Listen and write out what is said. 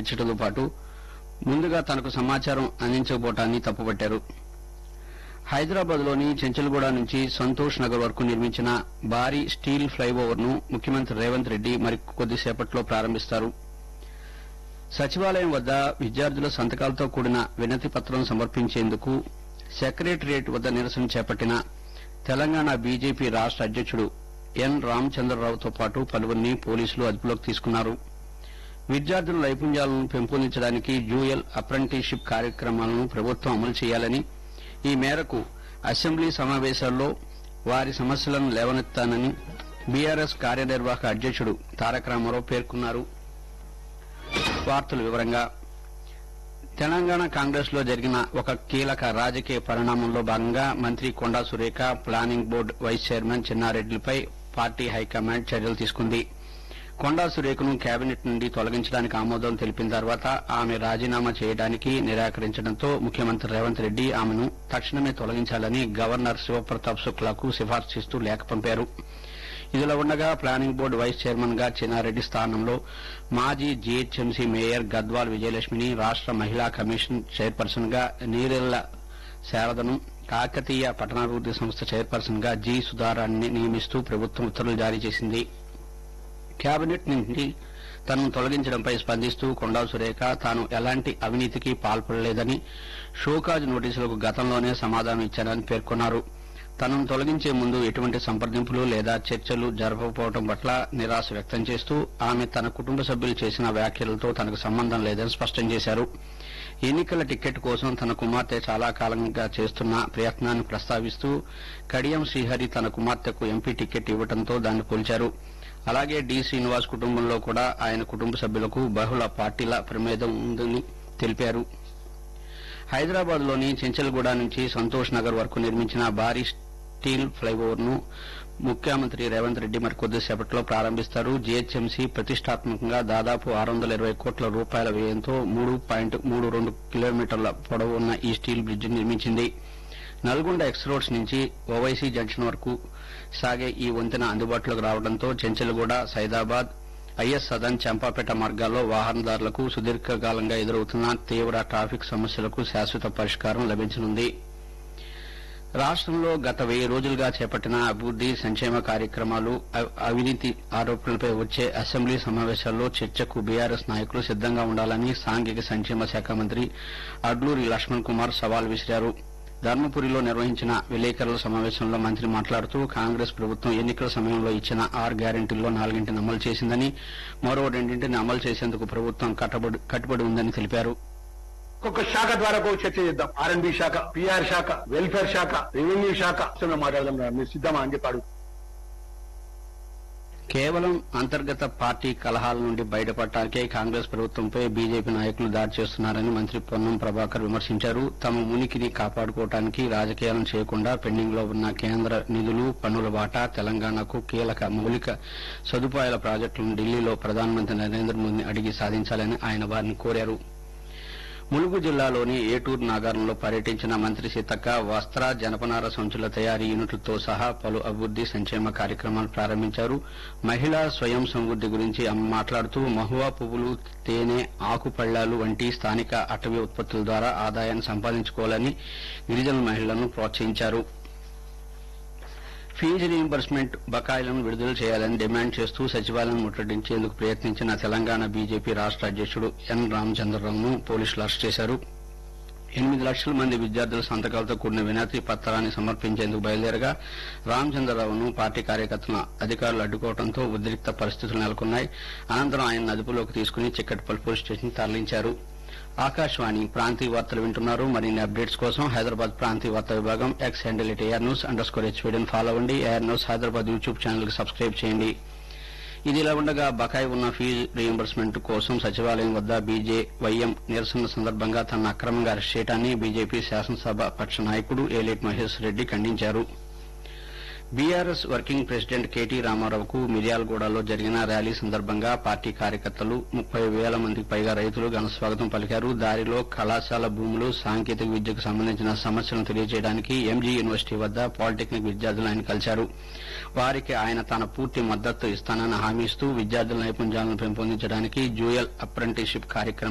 నడిచడంతో పాటు ముందుగా తనకు సమాచారం అందించకపోవటాన్ని తప్పుపట్టారు హైదరాబాద్ లోని చెంచల్గూడ నుంచి సంతోష్ నగర్ వరకు నిర్మించిన భారీ స్టీల్ ఫ్లైఓవర్ ను ముఖ్యమంత్రి రేవంత్ రెడ్డి మరి కొద్దిసేపట్లో ప్రారంభిస్తారు సచివాలయం వద్ద విద్యార్థుల సంతకాలతో కూడిన వినతి పత్రం సమర్పించేందుకు సెక్రటరియట్ వద్ద నిరసన చేపట్టిన తెలంగాణ బీజేపీ రాష్ట అధ్యక్షుడు ఎన్ రామచంద్రరావుతో పాటు పలువురిని పోలీసులు అదుపులోకి తీసుకున్నారు విద్యార్థుల నైపుణ్యాలను పెంపొందించడానికి డ్యూయల్ అప్రెంటిస్షిప్ కార్యక్రమాలను ప్రభుత్వం అమలు చేయాలని ఈ మేరకు అసెంబ్లీ సమావేశాల్లో వారి సమస్యలను లేవనెత్తానని బీఆర్ఎస్ కార్యనిర్వాహక అధ్యక్షుడు తారక రామారావు పేర్కొన్నారు వార్తల వివరంగా తెలంగాణ కాంగ్రెస్ లో జరిగిన ఒక కీలక రాజకీయ పరిణామంలో భాగంగా మంత్రి Konda Surekha planning board vice chairman చెన్నారెడ్డిలపై పార్టీ హైకమాండ్ చర్యలు తీసుకుంది కొండా సురేఖను కేబినెట్ నుండి తొలగించడానికి ఆమోదం తెలిపిన తర్వాత ఆమె రాజీనామా చేయడానికి నిరాకరించడంతో ముఖ్యమంత్రి రేవంత్ రెడ్డి ఆమెను తక్షణమే తొలగించాలని గవర్నర్ శివప్రతాప్ శుక్లాకు సిఫార్సు చేస్తూ లేఖ పంపారు ఇదిలా ఉండగా ప్లానింగ్ బోర్డు వైస్ చైర్మన్ గా చెన్నారెడ్డి స్థానంలో మాజీ జీహెచ్ఎంసీ మేయర్ గద్వాల్ విజయలక్ష్మిని రాష్ట మహిళా కమిషన్ చైర్పర్సన్ గా నీరెళ్ల శారదను కాకతీయ పట్టణాభివృద్ది సంస్థ చైర్పర్సన్ గా జి సుధారాన్ని నియమిస్తూ ప్రభుత్వం ఉత్తర్వులు జారీ చేసింది కేబినెట్ నుండి తనను తొలగించడంపై స్పందిస్తూ కొండా సురేఖ తాను ఎలాంటి అవినీతికి పాల్పడలేదని షోకాజ్ నోటీసులకు గతంలోనే సమాధానం ఇచ్చానని పేర్కొన్నారు తనను తొలగించే ముందు ఎటువంటి సంప్రదింపులు లేదా చర్చలు జరపకపోవడం పట్ల నిరాశ వ్యక్తం చేస్తూ ఆమె తన కుటుంబ సభ్యులు చేసిన వ్యాఖ్యలతో తనకు సంబంధం లేదని స్పష్టం చేశారు ఎన్నికల టికెట్ కోసం తన కుమార్తె చాలా కాలంగా చేస్తున్న ప్రయత్నాన్ని ప్రస్తావిస్తూ కడియం శ్రీహరి తన కుమార్తెకు ఎంపీ టికెట్ ఇవ్వడంతో దాన్ని పోల్చారు అలాగే డి శ్రీనివాస్ కుటుంబంలో కూడా ఆయన కుటుంబ సభ్యులకు బహుళ పార్టీల ప్రమేదం ఉందని తెలిపారు హైదరాబాద్ లోని చెంచల్గూడ నుంచి సంతోష్ నగర్ వరకు నిర్మించిన భారీ స్టీల్ ఫ్లైఓవర్ ను ముఖ్యమంత్రి రేవంత్ రెడ్డి మరి కొద్దిసేపట్లో ప్రారంభిస్తారు జీహెచ్ఎంసీ ప్రతిష్టాత్మకంగా దాదాపు ఆరు వందల ఇరవై కోట్ల రూపాయల వ్యయంతో మూడు పాయింట్ మూడు రెండు కిలోమీటర్ల పొడవు ఉన్న ఈ స్టీల్ బ్రిడ్జ్ నిర్మించింది నల్గొండ ఎక్స్ రోడ్స్ నుంచి ఓవైసీ జంక్షన్ వరకు సాగే ఈ వంతెన అందుబాటులోకి రావడంతో చెంచల్గూడ సైదాబాద్ ఐఎస్ సదన్ చంపాపేట మార్గాల్లో వాహనదారులకు సుదీర్ఘకాలంగా ఎదురవుతున్న తీవ్ర ట్రాఫిక్ సమస్యలకు శాశ్వత పరిష్కారం లభించనుంది రాష్టంలో గత వెయ్యి రోజులుగా చేపట్టిన అభివృద్ది సంక్షేమ కార్యక్రమాలు అ- అవినీతి ఆరోపణలపై వచ్చే అసెంబ్లీ సమావేశాల్లో చర్చకు బీఆర్ఎస్ నాయకులు సిద్దంగా ఉండాలని సాంఘిక సంక్షేమ శాఖ మంత్రి అడ్లూరి లక్ష్మణ్ కుమార్ సవాల్ విసిరారు ధర్మపురిలో నిర్వహించిన విలేకరుల సమావేశంలో మంత్రి మాట్లాడుతూ కాంగ్రెస్ ప్రభుత్వం ఎన్నికల సమయంలో ఇచ్చిన ఆరు గ్యారెంటీల్లో నాలుగింటిని అమలు చేసిందని మరో రెండింటిని అమలు చేసేందుకు ప్రభుత్వం కట్టబడి కట్టుబడి ఉందని తెలిపారు ఒక్కొక్క శాఖ ద్వారా ఒక చర్చ చేద్దాం ఆర్ఎన్బి శాఖ పిఆర్ శాఖ వెల్ఫేర్ శాఖ రెవెన్యూ శాఖ అసలు మాట్లాడదాం రా. మీరు సిద్ధమా అని చెప్పాడు కేవలం అంతర్గత పార్టీ కలహాల నుండి బయటపడటానికే కాంగ్రెస్ ప్రభుత్వంపై బీజేపీ నాయకులు దాడి చేస్తున్నారని మంత్రి పొన్నం ప్రభాకర్ విమర్శించారు తమ ఉనికిని కాపాడుకోవటానికి రాజకీయాలను చేయకుండా పెండింగ్ లో ఉన్న కేంద్ర నిధులు పన్నుల వాటా తెలంగాణకు కీలక మౌలిక సదుపాయాల ప్రాజెక్టులను ఢిల్లీలో ప్రధానమంత్రి నరేంద్ర మోదీని అడిగి సాధించాలని ఆయన వారిని కోరారు ములుగు జిల్లాలోని ఏటూరు నాగారంలో పర్యటించిన మంత్రి సీతక్క వస్త్ర జనపనార సంచుల తయారీ యూనిట్లతో సహా పలు అభివృద్ది సంక్షేమ కార్యక్రమాలు ప్రారంభించారు మహిళా స్వయం సమృద్ది గురించి ఆమె మాట్లాడుతూ మహువా పువ్వులు తేనె ఆకు పళ్లాలు వంటి స్థానిక అటవీ ఉత్పత్తుల ద్వారా ఆదాయాన్ని సంపాదించుకోవాలని గిరిజన మహిళలను ప్రోత్సహించారు ఫీజు రీయింబర్స్మెంట్ బకాయిలను విడుదల చేయాలని డిమాండ్ చేస్తూ సచివాలయం ముట్టడించేందుకు ప్రయత్నించిన తెలంగాణ బీజేపీ రాష్ట అధ్యక్షుడు ఎన్ రామచంద్రరావును పోలీసులు అరెస్ట్ చేశారు ఎనిమిది లక్షల మంది విద్యార్థుల సంతకాలతో కూడిన వినతి పత్రాన్ని సమర్పించేందుకు బయలుదేరగా రామచంద్రరావును పార్టీ కార్యకర్తల అధికారులు అడ్డుకోవడంతో ఉద్రిక్త పరిస్థితులు నెలకొన్నాయి అనంతరం ఆయన అదుపులోకి తీసుకుని చిక్కటిపల్లి పోలీస్ స్టేషన్ తరలించారు ఆకాశవాణి ప్రాంతీయ వార్తలు వింటున్నారు మరిన్ని అప్డేట్స్ కోసం హైదరాబాద్ ప్రాంతీయ వార్తా విభాగం X handle at AR news under score హెచ్వీడీని ఫాలో అవ్వండి AR news Hyderabad YouTube channel కి సబ్స్క్రైబ్ చేయండి ఇది ఇలా ఉండగా బకాయి ఉన్న ఫీజు రీయింబర్స్మెంట్ కోసం సచివాలయం వద్ద బీజే వైఎం నిరసన సందర్భంగా తనను అక్రమంగా అరెస్ట్ చేయడాన్ని బీజేపీ శాసనసభ పక్ష నాయకుడు ఏలేటి మహేష్ రెడ్డి ఖండించారు బీఆర్ఎస్ వర్కింగ్ ప్రెసిడెంట్ కేటీ రామారావుకు మిర్యాలగూడలో జరిగిన ర్యాలీ సందర్భంగా పార్టీ కార్యకర్తలు ముప్పై వేల మందికి పైగా రైతులు ఘనస్వాగతం పలికారు దారిలో కళాశాల భూములు సాంకేతిక విద్యకు సంబంధించిన సమస్యలను తెలియజేయడానికి ఎంజీ యూనివర్సిటీ వద్ద పాలిటెక్నిక్ విద్యార్థులు ఆయన కలిశారు వారికి ఆయన తన పూర్తి మద్దతు ఇస్తానని హామీ ఇస్తూ విద్యార్థుల నైపుణ్యాలను పెంపొందించడానికి జ్యూయల్ అప్రెంటిస్షిప్ కార్యక్రమం